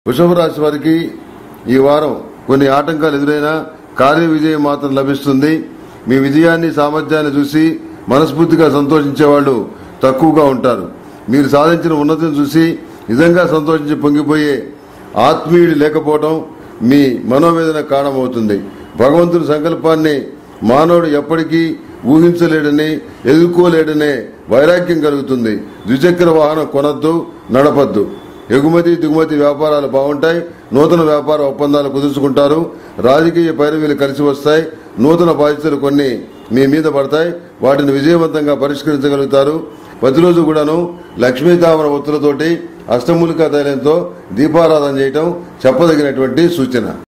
వృషభ రాశి వారికి ఈ వారం కొన్ని ఆటంకాలు ఎదురైనా కార్య విజయం మాత్రం లభిస్తుంది మీ విజయాన్ని సామర్థ్యాన్ని చూసి మనస్ఫూర్తిగా సంతోషించే వాళ్ళు తక్కువగా ఉంటారు మీరు సాధించిన ఉన్నతిని చూసి నిజంగా సంతోషించి పొంగిపోయే ఆత్మీయుడు లేకపోవడం మీ మనోవేదన కారణమవుతుంది భగవంతుని సంకల్పాన్ని మానవుడు ఎప్పటికీ ఊహించలేడని ఎదుర్కోలేడనే వైరాగ్యం కలుగుతుంది ద్విచక్ర వాహనం కొనద్దు నడపద్దు ఎగుమతి దిగుమతి వ్యాపారాలు బాగుంటాయి నూతన వ్యాపార ఒప్పందాలు కుదుర్చుకుంటారు రాజకీయ పైరవీలు కలిసి వస్తాయి నూతన బాధ్యతలు కొన్ని మీ మీద పడతాయి వాటిని విజయవంతంగా పరిష్కరించగలుగుతారు ప్రతిరోజు కూడాను లక్ష్మీకామర ఒత్తులతోటి అష్టమూలికా తైలంతో దీపారాధన చేయటం చెప్పదగినటువంటి సూచన